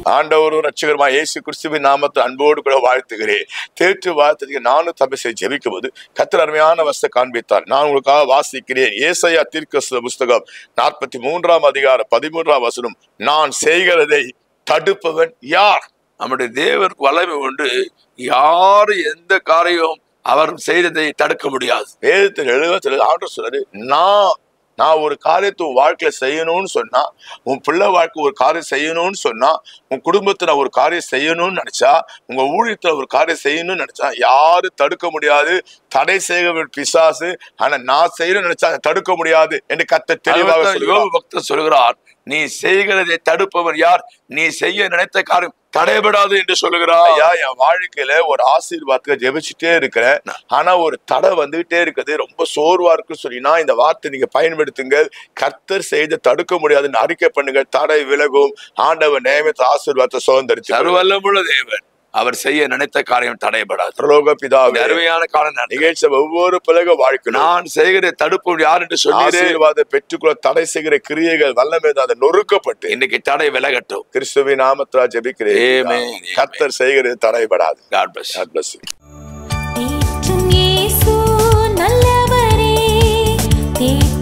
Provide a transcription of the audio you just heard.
ஆண்டவரும் ரட்சகருமா இயேசு கிறிஸ்துவின் நாமத்தை அன்போடு கூட வாழ்த்துகிறேன் தேற்று வாழ்த்துக்கு நானும் தப்பை செய்ய ஜெபிக்கும் போது கத்தர் அருமையான வசத்தை காண்பித்தார் நான் உங்களுக்காக வாசிக்கிறேன் ஏசையா தீர்க்க புஸ்தகம் நாற்பத்தி மூன்றாம் அதிகாரம் பதிமூன்றாம் வசனம் நான் செய்கிறதை தடுப்பவன் யார் நம்முடைய தேவருக்கு வல்லமை உண்டு யாரும் எந்த காரியம் அவர் செய்ததை தடுக்க முடியாது வேதத்தில் எழுபத்தில் ஆண்டவர் சொல்றாரு நான் நான் ஒரு காரியத்தை உன் வாழ்க்கையில செய்யணும்னு சொன்னா உன் பிள்ளை வாழ்க்கை ஒரு காரியம் செய்யணும்னு சொன்னா உன் குடும்பத்துல ஒரு காரியம் செய்யணும்னு நினைச்சா உங்க ஊழியத்துல ஒரு காரியம் செய்யணும்னு நினைச்சா யாரும் தடுக்க முடியாது தடை செய்ய பிசாசு ஆனா நான் செய்யணும்னு நினைச்சா அதை தடுக்க முடியாது என்று கத்த தெளிவாக அதுதான் சொல்லுவார் யோபு பக்தர் சொல்கிறார் நீ செய்கிறதை தடுப்பவர் யார் நீ செய்ய நினைத்த காரியம் தடைபடாது என்று சொல்லுகிறார் ஐயா என் வாழ்க்கையில ஒரு ஆசீர்வாதத்தை ஜெபிச்சுட்டே இருக்கிறேன் ஆனா ஒரு தடை வந்துகிட்டே இருக்குது ரொம்ப சோர்வா இருக்கு சொல்லினா இந்த வார்த்தை நீங்க பயன்படுத்துங்க கர்த்தர் செய்த தடுக்க முடியாதுன்னு அறிக்கை பண்ணுங்க தடை விலகும் ஆண்டவர் நியமித்த ஆசீர்வாதத்தை சுதந்திரிச்சு சர்வல்லமுள்ள தேவன் அவர் செய்ய நினைத்த காரியம் தடைபடாது பிரலோக இந்த பிதாவே அருமையான காலம் நான் நிகழ்ச்சி ஒவ்வொரு பிறகு வாழ்க்கை நான் செய்கிற தடுப்பு யார் என்று சொல்லி ஆசீர்வாத பெற்றுக்கொள்ள தடை செய்கிற கிரியைகள் வல்லமே அதை நொறுக்கப்பட்டு இன்னைக்கு தடை விலகட்டும் கிறிஸ்துவின் நாமத்திலா ஜெபிக்கிறேன் Amen, amen. கர்த்தர் செய்கிறது தடைபடாது God bless you. God bless you. தேற்றும் இயேசு நல்லவரே தேற்றும்